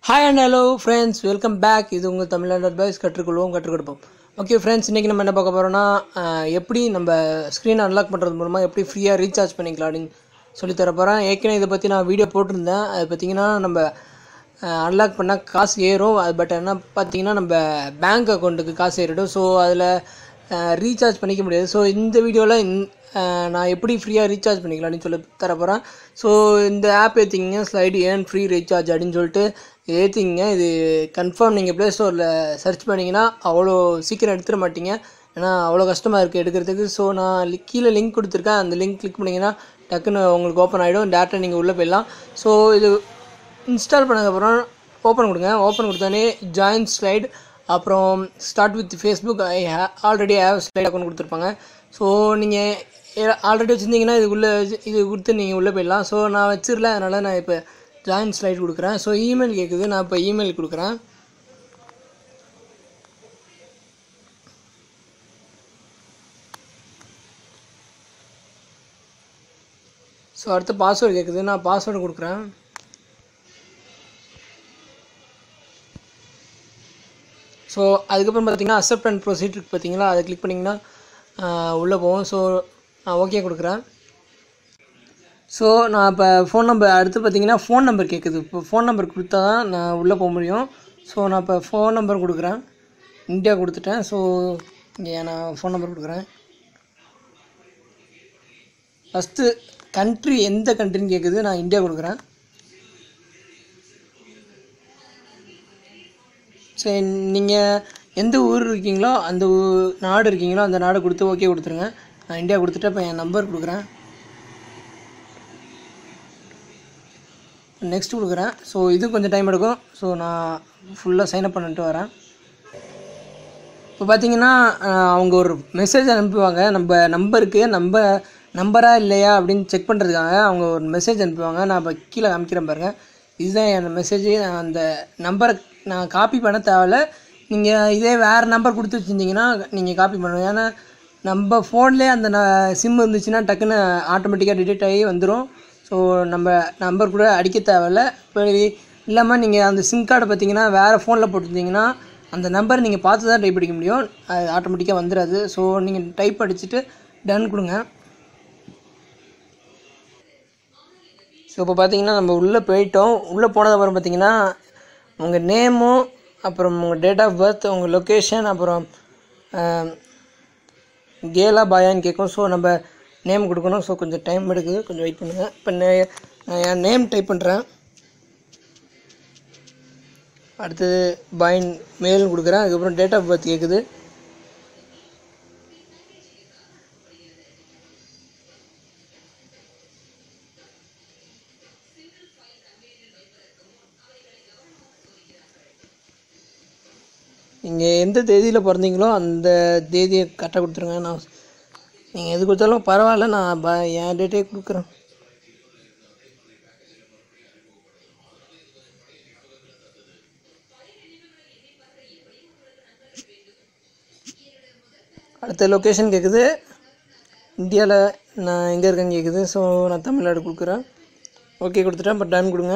hi and hello friends welcome back இது உங்கள் Tamil Nadu advice கற்றுக்கொள்வோம் கற்றுக் கொடுப்போம் ஓகே ஃப்ரெண்ட்ஸ் இன்றைக்கி நம்ம என்ன பார்க்க போகிறோம்னா அஹ், எப்படி நம்ம ஸ்க்ரீன் அன்லாக் பண்ணுறது மூலமாக எப்படி ஃப்ரீயாக ரீசார்ஜ் பண்ணிக்கலாம் அப்படின்னு சொல்லி தர போகிறேன் ஏற்கனவே இதை பற்றி நான் வீடியோ போட்டிருந்தேன் அது பார்த்தீங்கன்னா நம்ம அன்லாக் பண்ணால் காசு ஏறும் அது பட் என்ன பார்த்தீங்கன்னா நம்ம பேங்க் அக்கௌண்ட்டுக்கு காசு ஏறிடும் ஸோ அதில் ரீசார்ஜ் பண்ணிக்க முடியாது ஸோ இந்த வீடியோவில் நான் எப்படி ஃப்ரீயாக ரீசார்ஜ் பண்ணிக்கலாம்னு சொல்லி தர போகிறேன் ஸோ இந்த ஆப் ஏற்றிங்க ஸ்லைடு ஏன் ஃப்ரீ ரீசார்ஜ் அப்படின்னு சொல்லிட்டு ஏற்றிங்க இது கன்ஃபார்ம் நீங்கள் ப்ளே ஸ்டோரில் சர்ச் பண்ணிங்கன்னா அவ்வளோ சீக்கிரம் எடுத்துட மாட்டீங்க ஏன்னா அவ்வளோ கஷ்டமாக இருக்குது எடுக்கிறதுக்கு ஸோ நான் li- கீழே லிங்க் கொடுத்துருக்கேன் அந்த லிங்க் கிளிக் பண்ணிங்கன்னா டக்குன்னு உங்களுக்கு ஓப்பன் ஆகிடும் டேரெக்டாக நீங்கள் உள்ளே போயிடலாம் ஸோ இது இன்ஸ்டால் பண்ணதுக்கப்புறம் ஓப்பன் கொடுங்க ஓப்பன் கொடுத்தோடனே ஜாயின் ஸ்லைட் அப்புறம் start with Facebook I already have slide account கொடுத்துருப்பாங்க ஸோ நீங்கள் ஆல்ரெடி வச்சுருந்தீங்கன்னா இதுக்குள்ளே இது கொடுத்து நீங்கள் உள்ளே போயிடலாம் ஸோ நான் வச்சிரல அதனால் நான் இப்போ ஜாயின் ஸ்லைட் கொடுக்குறேன் ஸோ இமெயில் கேட்குது நான் இப்போ இமெயில் கொடுக்குறேன் ஸோ அடுத்து பாஸ்வேர்டு கேட்குது நான் பாஸ்வேர்டு கொடுக்குறேன் ஸோ அதுக்கப்புறம் பார்த்தீங்கன்னா அக்செப்ட் அண்ட் ப்ரொசீட் இருக்கு பார்த்தீங்களா அதை கிளிக் பண்ணிங்கன்னா உள்ளே போவோம் ஸோ நான் ஓகே கொடுக்குறேன் ஸோ நான் இப்போ ஃபோன் நம்பர் அடுத்து பார்த்தீங்கன்னா ஃபோன் நம்பர் கேட்குது இப்போ ஃபோன் நம்பர் கொடுத்தா தான் நான் உள்ளே போக முடியும் ஸோ நான் இப்போ ஃபோன் நம்பர் கொடுக்குறேன் இந்தியா கொடுத்துட்டேன் ஸோ இங்கே நான் ஃபோன் நம்பர் கொடுக்குறேன் ஃபஸ்ட்டு கண்ட்ரி எந்த கண்ட்ரின்னு கேட்குது நான் இந்தியா கொடுக்குறேன் சரி நீங்கள் எந்த ஊர் இருக்கீங்களோ அந்த ஊ- நாடு இருக்கீங்களோ அந்த நாடு கொடுத்து ஓகே கொடுத்துருங்க நான் இந்தியா கொடுத்துட்டு இப்போ என் நம்பர் கொடுக்குறேன் நெக்ஸ்ட் கொடுக்குறேன் ஸோ இது கொஞ்சம் டைம் எடுக்கும் ஸோ நான் ஃபுல்லாக சைன்அப் பண்ணிட்டு வரேன் இப்போ பார்த்தீங்கன்னா அஹ், அவங்க ஒரு மெசேஜ் அனுப்புவாங்க நம்ம நம்பருக்கு நம்ம நம்பரா இல்லையா அப்படின்னு செக் பண்ணுறதுக்காக அவங்க ஒரு மெசேஜ் அனுப்புவாங்க நான் இப்போ கீழே காமிக்கிறேன் பாருங்கள் இதுதான் என் மெசேஜ் நான் அந்த நம்பரை நான் காப்பி பண்ண தேவையில்ல நீங்கள் இதே வேறு நம்பர் கொடுத்து வச்சுருந்தீங்கன்னா நீங்கள் காப்பி பண்ணணும் ஏன்னா நம்ம ஃபோன்லேயே அந்த சிம் இருந்துச்சுன்னா டக்குன்னு ஆட்டோமேட்டிக்காக டிடெக்ட் ஆகி வந்துடும் ஸோ நம்ம நம்பர் கூட அடிக்க தேவையில்ல இப்போ இல்லாமல் நீங்கள் அந்த சிம் கார்டை பார்த்தீங்கன்னா வேறு ஃபோனில் போட்டிருந்தீங்கன்னா அந்த நம்பர் நீங்கள் பார்த்து தான் டைப் அடிக்க முடியும் அது ஆட்டோமேட்டிக்காக வந்துடாது ஸோ நீங்கள் டைப் அடிச்சுட்டு டன் கொடுங்க ஸோ இப்போ பார்த்தீங்கன்னா நம்ம உள்ளே போயிட்டோம் உள்ளே போனது அப்புறம் பார்த்தீங்கன்னா உங்கள் நேமும் அப்புறம் உங்கள் டேட் ஆஃப் பர்த் உங்கள் லொக்கேஷன் அப்புறம் கேலா பாயான்னு கேட்கும் ஸோ நம்ம நேம் கொடுக்கணும் ஸோ கொஞ்சம் டைம் எடுக்குது கொஞ்சம் வெயிட் பண்ணுங்கள் இப்போ நே- நான் என் நேம் டைப் பண்ணுறேன் அடுத்தது பாயின் மேல் கொடுக்குறேன் அதுக்கப்புறம் டேட் ஆஃப் பர்த் கேட்குது நீங்கள் எந்த தேதியில் பிறந்தீங்களோ அந்த தேதியை கரெக்டாக கொடுத்துருங்க நான் நீங்கள் எது கொடுத்தாலும் பரவாயில்ல நான் ப என் டேட்டே கொடுக்குறேன் அடுத்த லொக்கேஷன் கேட்குது இந்தியாவில் நான் எங்கே இருக்கேன்னு கேட்குது ஸோ நான் தமிழ்நாடு கொடுக்குறேன் ஓகே கொடுத்துட்டேன் இப்போ டைம் கொடுங்க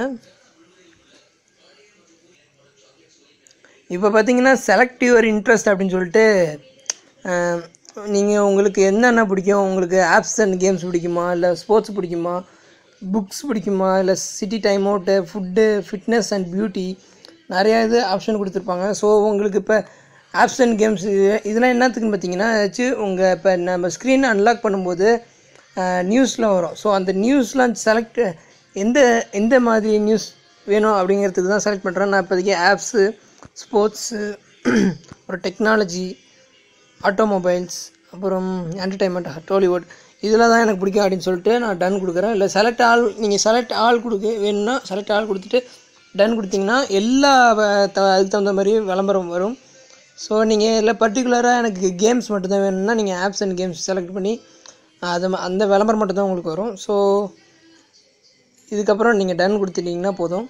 இப்போ பார்த்தீங்கன்னா செலக்ட் யுவர் இன்ட்ரெஸ்ட் அப்படின்னு சொல்லிட்டு நீங்கள் உங்களுக்கு என்னென்ன பிடிக்கும் உங்களுக்கு ஆப்ஸ் அண்ட் கேம்ஸ் பிடிக்குமா இல்லை ஸ்போர்ட்ஸ் பிடிக்குமா புக்ஸ் பிடிக்குமா இல்லை city time out food fitness and beauty நிறையா இது ஆப்ஷன் கொடுத்துருப்பாங்க ஸோ உங்களுக்கு இப்போ ஆப்ஸ் அண்ட் கேம்ஸ் இதெல்லாம் என்னத்துக்குன்னு பார்த்தீங்கன்னா ஏதாச்சும் உங்கள் இப்போ நம்ம ஸ்க்ரீனை அன்லாக் பண்ணும்போது நியூஸ்லாம் வரும் ஸோ அந்த நியூஸ்லாம் செலக்ட் எந்த எந்த மாதிரி நியூஸ் வேணும் அப்படிங்கிறதுக்கு தான் செலக்ட் பண்ணுறேன் நான் இப்போதைக்கு ஆப்ஸு ஸ்போர்ட்ஸு அப்புறம் டெக்னாலஜி ஆட்டோமொபைல்ஸ் அப்புறம் என்டர்டைன்மெண்ட் டோலிவுட் இதில் தான் எனக்கு பிடிக்கும் அப்படின்னு சொல்லிட்டு நான் டன் கொடுக்குறேன் இல்லை செலக்ட் ஆல் நீங்கள் செலக்ட் ஆல் கொடுக்க வேணும்னா செலக்ட் ஆல் கொடுத்துட்டு டன் கொடுத்தீங்கன்னா எல்லா வ- த- அதுக்கு தகுந்த மாதிரி விளம்பரம் வரும் ஸோ நீங்கள் இல்லை பர்டிகுலராக எனக்கு கேம்ஸ் மட்டும்தான் வேணும்னா நீங்கள் ஆப்ஸ் அண்ட் கேம்ஸ் செலக்ட் பண்ணி அது ம- அந்த விளம்பரம் மட்டும்தான் உங்களுக்கு வரும் ஸோ இதுக்கப்புறம் நீங்கள் டன் கொடுத்துட்டீங்கன்னா போதும்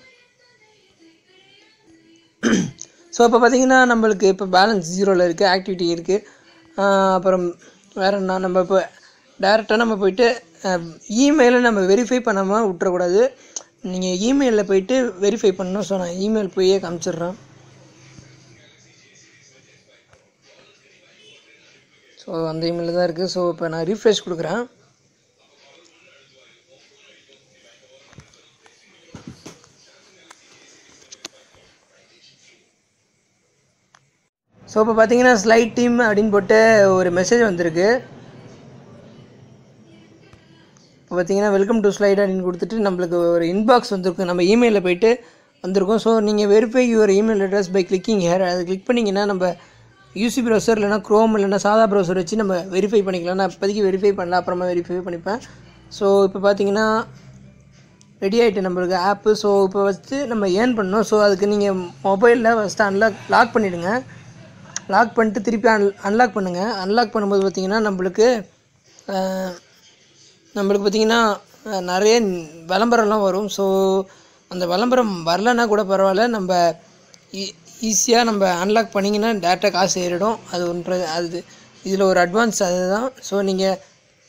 ஸோ இப்போ பார்த்தீங்கன்னா நம்மளுக்கு இப்போ பேலன்ஸ் ஜீரோவில் இருக்குது ஆக்டிவிட்டி இருக்குது அப்புறம் வேறு என்ன நம்ம இப்போ டேரெக்டாக நம்ம போயிட்டு இமெயிலை நம்ம வெரிஃபை பண்ணாமல் விட்டுறக்கூடாது நீங்கள் இமெயிலில் போயிட்டு வெரிஃபை பண்ணணும் ஸோ நான் இமெயில் போயே காமிச்சிடுறேன் ஸோ அந்த இமெயிலில் தான் இருக்குது ஸோ இப்போ நான் ரீஃப்ரெஷ் கொடுக்குறேன் ஸோ இப்போ பார்த்தீங்கன்னா ஸ்லைட் டீம் அப்படின்னு போட்டு ஒரு மெசேஜ் வந்திருக்கு இப்போ பார்த்தீங்கன்னா வெல்கம் டு ஸ்லைட் அப்படின்னு கொடுத்துட்டு நம்மளுக்கு ஒரு இன்பாக்ஸ் வந்திருக்கு நம்ம இமெயிலில் போயிட்டு வந்திருக்கோம் ஸோ நீங்கள் verify your email address by clicking here அதை கிளிக் பண்ணிங்கன்னா நம்ம யூசி ப்ரௌசர் இல்லைனா க்ரோம் இல்லைனா சாதா ப்ரௌசர் வச்சு நம்ம வெரிஃபை பண்ணிக்கலாம் நான் இப்போதைக்கு வெரிஃபை பண்ணல அப்புறமா வெரிஃபை பண்ணிப்பேன் ஸோ இப்போ பார்த்தீங்கன்னா ரெடி ஆகிட்டு நம்மளுக்கு ஆப்பு ஸோ இப்போ வச்சு நம்ம ஏர்ன் பண்ணோம் ஸோ அதுக்கு நீங்கள் மொபைலில் ஃபஸ்ட்டு அன்லாக் லாக் பண்ணிவிடுங்க லாக் பண்ணிட்டு திருப்பி அன் அன்லாக் பண்ணுங்கள் அன்லாக் பண்ணும்போது பார்த்தீங்கன்னா நம்மளுக்கு அஹ், நம்மளுக்கு பார்த்தீங்கன்னா அஹ், நிறைய விளம்பரம்லாம் வரும் ஸோ அந்த விளம்பரம் வரலன்னா கூட பரவாயில்ல நம்ம ஈஸியாக நம்ம அன்லாக் பண்ணிங்கன்னா டேட்டா காசு ஏறிடும் அது ஒன்று அது இதில் ஒரு அட்வான்ஸ் அதுதான் ஸோ நீங்கள்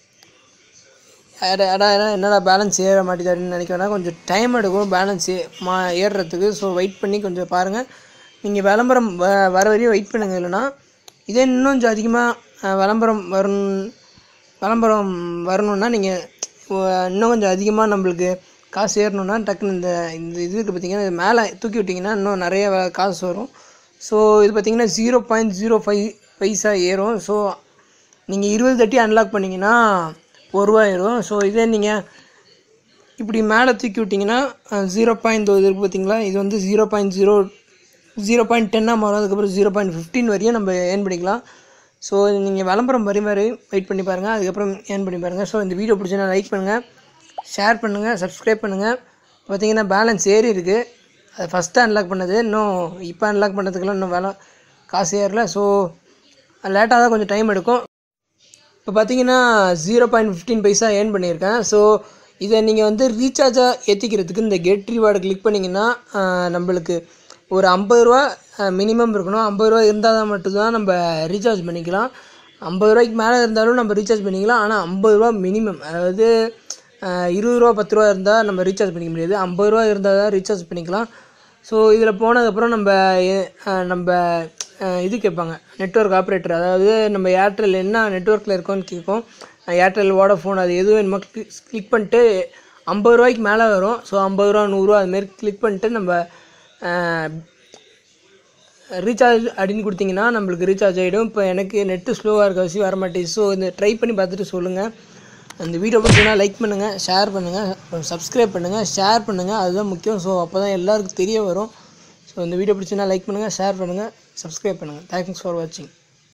அட அடா அடா, என்னடா பேலன்ஸ் ஏற மாட்டேது அப்படின்னு நினைக்க வேணாம் கொஞ்சம் டைம் எடுக்கும் பேலன்ஸ் மா ஏறுறதுக்கு ஸோ வெயிட் பண்ணி கொஞ்சம் பாருங்கள் நீங்கள் விளம்பரம் வ வர வரையும் வெயிட் பண்ணுங்க இல்லைன்னா இதே இன்னும் கொஞ்சம் அதிகமாக விளம்பரம் வரும் விளம்பரம் வரணுன்னா நீங்கள் இன்னும் கொஞ்சம் அதிகமாக நம்மளுக்கு காசு ஏறணுன்னா டக்குன்னு இந்த இந்த இது இருக்குது பார்த்தீங்கன்னா இது மேலே தூக்கி விட்டிங்கன்னா இன்னும் நிறைய வ- காசு வரும் ஸோ இது பார்த்தீங்கன்னா zero point zero five paisa ஏறும் ஸோ நீங்கள் இருபது தட்டி அன்லாக் பண்ணிங்கன்னா ஒரு ரூபா ஏறும் ஸோ இதே நீங்கள் இப்படி மேலே தூக்கி விட்டிங்கன்னா ஜீரோ பாயிண்ட் இது இருக்குது பார்த்தீங்களா இது வந்து zero point zero zero point டென்னாக மாறும் அதுக்கப்புறம் ஜீரோ பாயிண்ட் ஃபிஃப்டின் வரையும் நம்ம ஏர்ன் பண்ணிக்கலாம் ஸோ நீங்கள் விளம்பரம் வரி மாதிரி வெயிட் பண்ணி பாருங்கள் அதுக்கப்புறம் ஏர்ன் பண்ணி பாருங்கள் ஸோ இந்த வீடியோ பிடிச்சா லைக் பண்ணுங்கள் ஷேர் பண்ணுங்கள் சப்ஸ்கிரைப் பண்ணுங்கள் பார்த்தீங்கன்னா பேலன்ஸ் ஏறி இருக்குது அது ஃபஸ்ட்டு அன்லாக் பண்ணது இன்னும் இப்போ அன்லாக் பண்ணுறதுக்கெல்லாம் இன்னும் வேலை காசு ஏறல ஸோ லேட்டாக தான் கொஞ்சம் டைம் எடுக்கும் இப்போ பார்த்தீங்கன்னா zero point fifteen paisa earn பண்ணியிருக்கேன் ஸோ இதை நீங்கள் வந்து ரீசார்ஜாக ஏற்றிக்கிறதுக்கு இந்த கெட் ரிவார்டு கிளிக் பண்ணிங்கன்னா ஆஹ், நம்மளுக்கு ஒரு ஐம்பது ரூபா மினிமம் இருக்கணும் ஐம்பது ரூபா இருந்தால் தான் மட்டும்தான் நம்ம ரீசார்ஜ் பண்ணிக்கலாம் ஐம்பது ரூபாய்க்கு மேலே இருந்தாலும் நம்ம ரீசார்ஜ் பண்ணிக்கலாம் ஆனால் ஐம்பது ரூபா மினிமம் அதாவது ஆஹ், இருபது ரூபா பத்து ரூபா இருந்தால் நம்ம ரீசார்ஜ் பண்ணிக்க முடியாது ஐம்பது ரூபா இருந்தால் தான் ரீசார்ஜ் பண்ணிக்கலாம் ஸோ இதில் போனதுக்கப்புறம் நம்ம எ- அஹ் நம்ம அஹ் இது கேட்பாங்க நெட்வொர்க் ஆப்ரேட்டர் அதாவது நம்ம ஏர்டெல் என்ன நெட்வொர்க்கில் இருக்கோன்னு கேட்கும் ஏர்டெல் வோடஃபோன் அது எது வேணுமோ கிளிக் பண்ணிட்டு ஐம்பது ரூபாய்க்கு மேலே வரும் ஸோ ஐம்பது ரூபா நூறுரூவா அதுமாரி கிளிக் பண்ணிட்டு நம்ம ரீசார்ஜ் அப்படின்னு கொடுத்தீங்கன்னா நம்மளுக்கு ரீசார்ஜ் ஆகிடும் இப்போ எனக்கு நெட்டு ஸ்லோவாக இருக்க வச்சு வர மாட்டேங்குது ஸோ இந்த ட்ரை பண்ணி பார்த்துட்டு சொல்லுங்கள் அந்த வீடியோ பிடிச்சினா லைக் பண்ணுங்கள் ஷேர் பண்ணுங்கள் சப்ஸ்கிரைப் பண்ணுங்கள் ஷேர் பண்ணுங்கள் அதுதான் முக்கியம் ஸோ அப்போ தான் எல்லாருக்கும் தெரிய வரும் ஸோ இந்த வீடியோ பிடிச்சினா லைக் பண்ணுங்கள் ஷேர் பண்ணுங்கள் சப்ஸ்கிரைப் பண்ணுங்கள் தேங்க்ஸ் ஃபார் வாட்சிங்